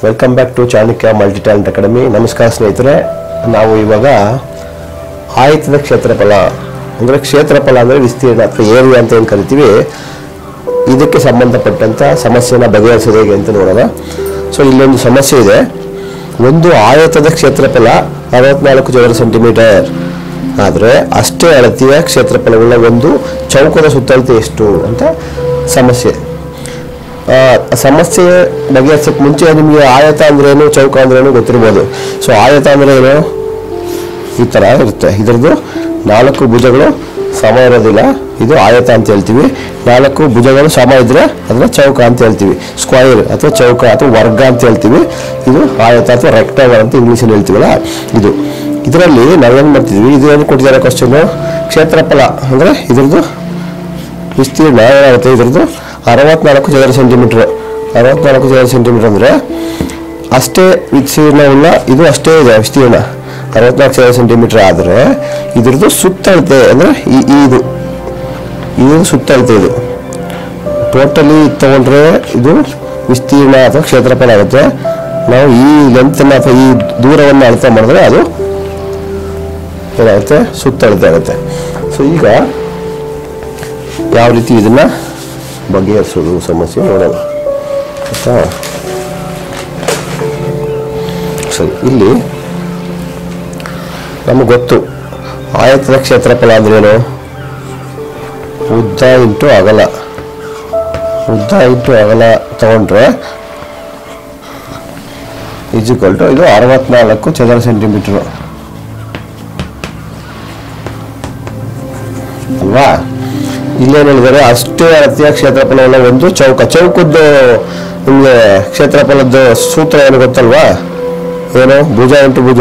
welcome back to Chanakya multi talent academy ನಮಸ್ಕಾರ ಸ್ನೇಹಿತರೆ ನಾವು ಇವಾಗ ಆಯತದ ಕ್ಷೇತ್ರಫಲ ಅಂದರೆ ಕ್ಷೇತ್ರಫಲ ಅಂದರೆ ವಿಸ್ತೀರ್ಣ ಅಥವಾ ಏರಿಯಾ ಅಂತ ಏನು ಕರಿತೀವಿ ಇದಕ್ಕೆ ಸಂಬಂಧಪಟ್ಟಂಥ ಸಮಸ್ಯೆನ ಬಗೆಹರಿಸೋದು ಹೇಗೆ ಅಂತ ನೋಡೋಣ ಸೊ ಇಲ್ಲೊಂದು ಸಮಸ್ಯೆ ಇದೆ ಒಂದು ಆಯತದ ಕ್ಷೇತ್ರಫಲ ಅರವತ್ನಾಲ್ಕು ಚದರ ಸೆಂಟಿಮೀಟರ್ ಆದರೆ ಅಷ್ಟೇ ಅಳತೆಯ ಕ್ಷೇತ್ರಫಲವುಳ್ಳ ಒಂದು ಚೌಕದ ಸುತ್ತಳತೆ ಎಷ್ಟು ಅಂತ ಸಮಸ್ಯೆ ಆ, ಸಮಸ್ಯೆ ಬಗೆಹರಿಸಕ್ಕೆ ಮುಂಚೆ ನಿಮಗೆ ಆಯತ ಅಂದ್ರೇನು ಚೌಕ ಅಂದ್ರೇನು ಗೊತ್ತಿರ್ಬೋದು ಸೊ ಆಯತ ಅಂದ್ರೆ ಏನು ಈ ಥರ ಇರುತ್ತೆ ಇದ್ರದ್ದು ನಾಲ್ಕು ಭುಜಗಳು ಸಮ ಇರೋದಿಲ್ಲ ಇದು ಆಯತ ಅಂತ ಹೇಳ್ತೀವಿ ನಾಲ್ಕು ಭುಜಗಳು ಸಮ ಇದ್ರೆ ಅದನ್ನ ಚೌಕ ಅಂತ ಹೇಳ್ತೀವಿ ಸ್ಕ್ವೈರ್ ಅಥವಾ ಚೌಕ ಅಥವಾ ವರ್ಗ ಅಂತ ಹೇಳ್ತೀವಿ ಇದು ಆಯತ ಅಥವಾ ರೆಕ್ಟಾಗಲ್ ಅಂತ ಇಂಗ್ಲೀಷಲ್ಲಿ ಹೇಳ್ತೀವಲ್ಲ ಇದು ಇದರಲ್ಲಿ ನಾವೇನು ಮಾಡ್ತಿದ್ವಿ ಇದು ಏನು ಕೊಟ್ಟಿದ್ದಾರೆ ಕ್ವಶನ್ ಕ್ಷೇತ್ರಫಲ ಅಂದರೆ ಇದ್ರದ್ದು ವಿಸ್ತೀರ್ಣ ಏನಾಗುತ್ತೆ ಇದ್ರದ್ದು ಅರವತ್ನಾಲ್ಕು ಚದರ ಸೆಂಟಿಮೀಟರ್ ಅರವತ್ನಾಲ್ಕು ಚದರ ಸೆಂಟಿಮೀಟರ್ ಅಂದರೆ ಅಷ್ಟೇ ವಿಸ್ತೀರ್ಣವುಳ್ಳ ಇದು ಅಷ್ಟೇ ಇದೆ ವಿಸ್ತೀರ್ಣ ಅರವತ್ನಾಲ್ಕು ಚದರ ಸೆಂಟಿಮೀಟರ್ ಆದರೆ ಇದ್ರದ್ದು ಸುತ್ತಳತೆ ಅಂದರೆ ಈ ಈ ಇದು ಇದು ಸುತ್ತಳತೆ ಇದು ಟೋಟಲಿ ತಗೊಂಡ್ರೆ ಇದು ವಿಸ್ತೀರ್ಣ ಅಥವಾ ಕ್ಷೇತ್ರಫಲ ಆಗುತ್ತೆ ನಾವು ಈ ಲೆಂತನ್ನು ಅಥವಾ ಈ ದೂರವನ್ನು ಅಳತೆ ಮಾಡಿದ್ರೆ ಅದು ಏನಾಗುತ್ತೆ ಸುತ್ತಳತೆ ಆಗುತ್ತೆ ಸೊ ಈಗ ಯಾವ ರೀತಿ ಇದನ್ನ ಬಗೆಹರಿಸೋದು ಸಮಸ್ಯೆ ನೋಡೋಣ ಆಯ್ತಾ ಸರಿ ಇಲ್ಲಿ ನಮಗೆ ಗೊತ್ತು ಆಯತದ ಕ್ಷೇತ್ರಫಲ ಅಂದ್ರೇನು ಉದ್ದ ಇಂಟು ಅಗಲ ಉದ್ದ ಇಂಟು ಅಗಲ ತಗೊಂಡ್ರೆ ಈಕ್ವಲ್ ಟು ಇದು ಅರವತ್ನಾಲ್ಕು ಚದರ ಸೆಂಟಿಮೀಟರ್ ಅಲ್ವಾ ಇಲ್ಲೇನು ಹೇಳಿದ್ದಾರೆ ಅಷ್ಟೇ ಅಳತೆಯ ಕ್ಷೇತ್ರಫಲವನ್ನ ಒಂದು ಚೌಕ ಚೌಕದ್ದು ನಿಮಗೆ ಕ್ಷೇತ್ರಫಲದ ಸೂತ್ರ ಏನು ಗೊತ್ತಲ್ವಾ ಏನು ಭುಜ ಇಂಟು ಭುಜ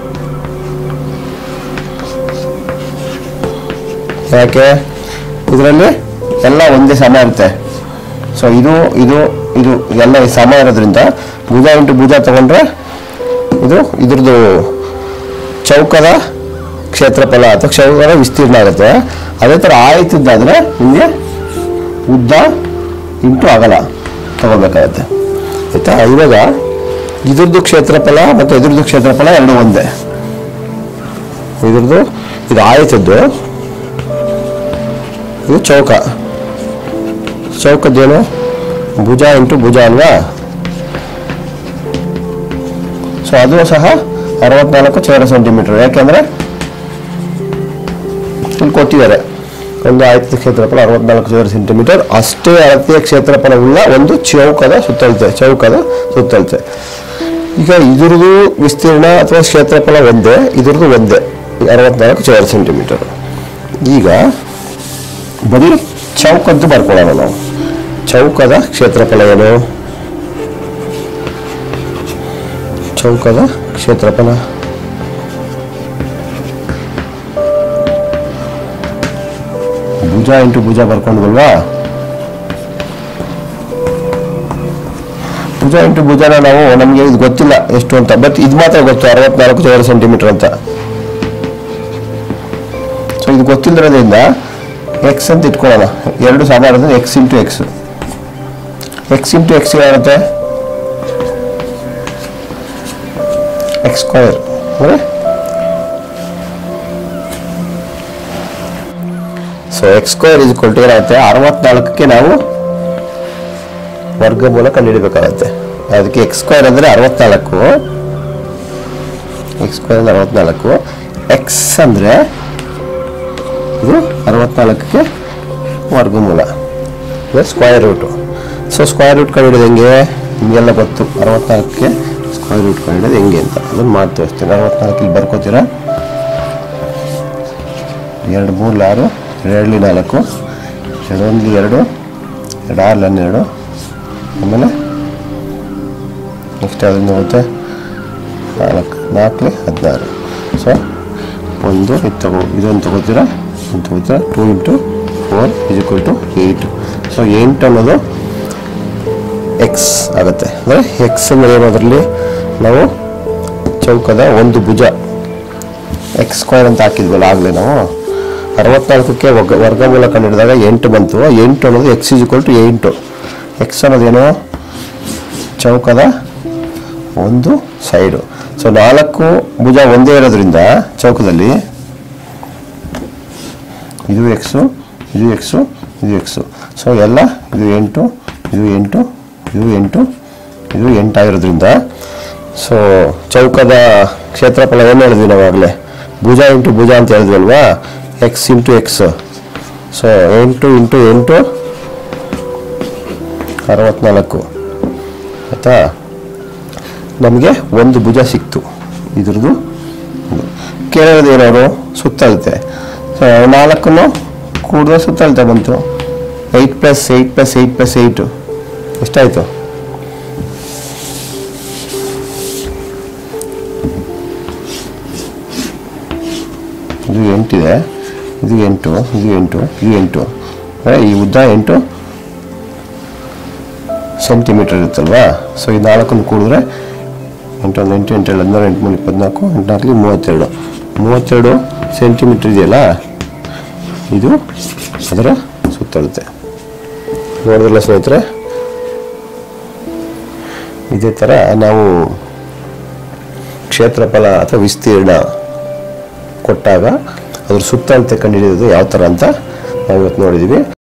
ಯಾಕೆ ಇದರಲ್ಲಿ ಎಲ್ಲ ಒಂದೇ ಸಮ ಇರುತ್ತೆ ಸೊ ಇದು ಇದು ಇದು ಎಲ್ಲ ಸಮ ಇರೋದ್ರಿಂದ ಭುಜ ಇಂಟು ಭುಜ ತಗೊಂಡ್ರೆ ಇದು ಇದ್ರದ್ದು ಚೌಕದ ಕ್ಷೇತ್ರಫಲ ಅಥವಾ ಚೌಕದ ವಿಸ್ತೀರ್ಣ ಆಗುತ್ತೆ ಅದೇ ಥರ ಆಯ್ತಿದ್ದಾದ್ರೆ ನಿಮಗೆ ಉದ್ದ ಇಂಟು ಅಗಲ ತಗೋಬೇಕಾಗತ್ತೆ ಆಯ್ತಾ ಇವಾಗ ಇದ್ರದ್ದು ಕ್ಷೇತ್ರಫಲ ಮತ್ತು ಇದ್ರದ್ದು ಕ್ಷೇತ್ರಫಲ ಎರಡು ಒಂದೇ ಇದ್ರದ್ದು ಇದು ಆಯತದ್ದು ಇದು ಚೌಕ ಚೌಕದ್ದೇನು ಭುಜ ಇಂಟು ಭುಜ ಅಲ್ವಾ ಸೊ ಅದು ಸಹ ಅರವತ್ನಾಲ್ಕು ಚದರ ಸೆಂಟಿಮೀಟರ್ ಯಾಕೆಂದ್ರೆ ಇಲ್ಲಿ ಕೊಟ್ಟಿದ್ದಾರೆ ಒಂದು ಆಯತದ ಕ್ಷೇತ್ರಫಲ ಅರವತ್ನಾಲ್ಕು ಚದರ ಸೆಂಟಿಮೀಟರ್ ಅಷ್ಟೇ ಅಳತೆಯ ಕ್ಷೇತ್ರಫಲವುಳ್ಳ ಒಂದು ಚೌಕದ ಸುತ್ತಳತೆ ಚೌಕದ ಸುತ್ತಳತೆ ಈಗ ಇದ್ರದ್ದು ವಿಸ್ತೀರ್ಣ ಅಥವಾ ಕ್ಷೇತ್ರಫಲ ಒಂದೇ ಇದ್ರದ್ದು ಒಂದೇ ಅರವತ್ನಾಲ್ಕು ಚದರ ಸೆಂಟಿಮೀಟರ್ ಈಗ ಬರೀ ಚೌಕದ್ದು ಬರ್ಕೊಳ್ಳೋಣ ನಾವು ಚೌಕದ ಕ್ಷೇತ್ರಫಲ ಏನು ಚೌಕದ ಕ್ಷೇತ್ರಫಲ ಭುಜ ಇಂಟು ಭುಜ ಬರ್ಕೊಂಡ್ವಲ್ವಾ ಭುಜ ಇಂಟು ಭುಜನ ನಾವು ನಮಗೆ ಇದು ಗೊತ್ತಿಲ್ಲ ಎಷ್ಟು ಅಂತ ಬಟ್ ಇದು ಮಾತ್ರ ಗೊತ್ತು ಅರವತ್ನಾಲ್ಕು ಚದರ ಸೆಂಟಿಮೀಟರ್ ಅಂತ ಸೊ ಇದು ಗೊತ್ತಿಲ್ಲದ್ರಿಂದ ಎಕ್ಸ್ ಅಂತ ಇಟ್ಕೊಳ್ಳೋಣ ಎರಡು ಸಮ ಇರೋದು x into x x into x ಏನಾಗುತ್ತೆ ಎಕ್ಸ್ ಸ್ಕ್ವಯರ್ ಅಂದರೆ so x square is to ಏನಾಗುತ್ತೆ ಅರವತ್ನಾಲ್ಕಕ್ಕೆ ನಾವು ವರ್ಗಮೂಲ ಕಂಡುಹಿಡಬೇಕಾಗತ್ತೆ ಅದಕ್ಕೆ ಎಕ್ಸ್ ಸ್ಕ್ವಯರ್ ಅಂದರೆ ಅರವತ್ನಾಲ್ಕು ಎಕ್ಸ್ ಸ್ಕ್ವಯರ್ ಅಂದರೆ ಅರವತ್ನಾಲ್ಕು ಎಕ್ಸ್ ಅಂದರೆ ಇದು ಅರವತ್ನಾಲ್ಕಕ್ಕೆ ವರ್ಗಮೂಲ ಇದು square root so square root ಕಂಡುಹಿಡಿದು ಹೆಂಗೆ ನಿಮಗೆಲ್ಲ ಗೊತ್ತು ಅರವತ್ನಾಲ್ಕಕ್ಕೆ ಸ್ಕ್ವಯರ್ ರೂಟ್ ಕಂಡುಹಿಡಿದು ಹೆಂಗೆ ಅಂತ ಅದನ್ನು ಮಾಡಿ ತೋರಿಸ್ತೀನಿ ಅರವತ್ನಾಲ್ಕು ಇಲ್ಲಿ ಬರ್ಕೋತೀರಾ ಎರಡು ಮೂರು ಆರು ಎರಡಲಿ ನಾಲ್ಕು ಎರಡೊಂದು ಎರಡು ಎರಡು ಆರು ಹನ್ನೆರಡು ಆಮೇಲೆ ನೆಕ್ಸ್ಟ್ ಅದನ್ನು ಹೋಗುತ್ತೆ ನಾಲ್ಕು ನಾಲ್ಕಲಿ ಹದಿನಾರು ಸೊ ಒಂದು ಇದು ತಗೋ ಇದೊಂದು ತಗೋತೀರಾ ಒಂದು ತಗೋತೀರಾ two into four is equal to eight so ಎಂಟು ಅನ್ನೋದು ಎಕ್ಸ್ ಆಗುತ್ತೆ ಅಂದರೆ ಎಕ್ಸ್ ಅಂದರೆ ಏನೋದ್ರಲ್ಲಿ ನಾವು ಚೌಕದ ಒಂದು ಭುಜ ಎಕ್ಸ್ ಸ್ಕ್ವೈರ್ ಅಂತ ಹಾಕಿದ್ವಲ್ಲ ಆಗಲೇ ನಾವು ಅರವತ್ನಾಲ್ಕಕ್ಕೆ ವರ್ಗ ವರ್ಗಮೂಲ ಕಂಡುಹಿಡಿದಾಗ ಎಂಟು ಬಂತು ಎಂಟು ಅನ್ನೋದು ಎಕ್ಸ್ ಇಸ್ ಈಕ್ವಲ್ ಟು ಎಂಟು ಎಕ್ಸ್ ಅನ್ನೋದೇನು ಚೌಕದ ಒಂದು ಸೈಡು ಸೊ ನಾಲ್ಕು ಭುಜ ಒಂದೇ ಇರೋದ್ರಿಂದ ಚೌಕದಲ್ಲಿ ಇದು ಎಕ್ಸು ಇದು ಎಕ್ಸು ಇದು ಎಕ್ಸು ಸೊ ಎಲ್ಲ ಇದು ಎಂಟು ಇದು ಎಂಟು ಇದು ಎಂಟು ಇದು ಎಂಟಾಗಿರೋದ್ರಿಂದ ಸೊ ಚೌಕದ ಕ್ಷೇತ್ರಫಲ ಏನು ಹೇಳಿದ್ವಿ ನಾವಾಗಲೇ ಭುಜ ಇಂಟು ಭುಜ ಅಂತ ಹೇಳಿದ್ವಿ ಅಲ್ವಾ ಎಕ್ಸ್ ಇಂಟು ಎಕ್ಸ್ ಸೊ ಎಂಟು ಇಂಟು ಎಂಟು ಅರವತ್ನಾಲ್ಕು ಆಯಿತಾ ನಮಗೆ ಒಂದು ಭುಜ ಸಿಕ್ತು ಇದ್ರದ್ದು ಕೇಳೋದು ಏನವರು ಸುತ್ತಳತೆ ಸೊ ನಾಲ್ಕನ್ನು ಕೂಡಿದ್ರೆ ಸುತ್ತಳತೆ ಬಂತು eight plus eight plus eight plus eight ಎಷ್ಟಾಯಿತು ಇದು ಎಂಟಿದೆ ಇದು ಎಂಟು ಇದು ಎಂಟು ಇದು ಎಂಟು ಅಂದ್ರೆ ಈ ಉದ್ದ ಎಂಟು ಸೆಂಟಿಮೀಟರ್ ಇರುತ್ತಲ್ವಾ ಸೊ ಈ ನಾಲ್ಕನ್ನು ಕೂಡಿದ್ರೆ ಎಂಟು ಒಂದು ಎಂಟು ಎಂಟು ಏಳು ಹದಿನಾರು ಎಂಟು ಮೂರು ಇಪ್ಪತ್ನಾಲ್ಕು ಎಂಟು ಮೂವತ್ತೆರಡು ಮೂವತ್ತೆರಡು ಸೆಂಟಿಮೀಟರ್ ಇದೆಯಲ್ಲ ಇದು ಅದರ ಸುತ್ತಳುತ್ತೆ ನೋಡಿದ್ರಲ್ಲ ಸ್ನೇಹಿತರೆ ಇದೇ ಥರ ನಾವು ಕ್ಷೇತ್ರಫಲ ಅಥವಾ ವಿಸ್ತೀರ್ಣ ಕೊಟ್ಟಾಗ ಅದ್ರ ಸುತ್ತಳತೆ ಕಂಡುಹಿಡಿಯೋದು ಯಾವ ಥರ ಅಂತ ನಾವು ಇವತ್ತು ನೋಡಿದ್ದೀವಿ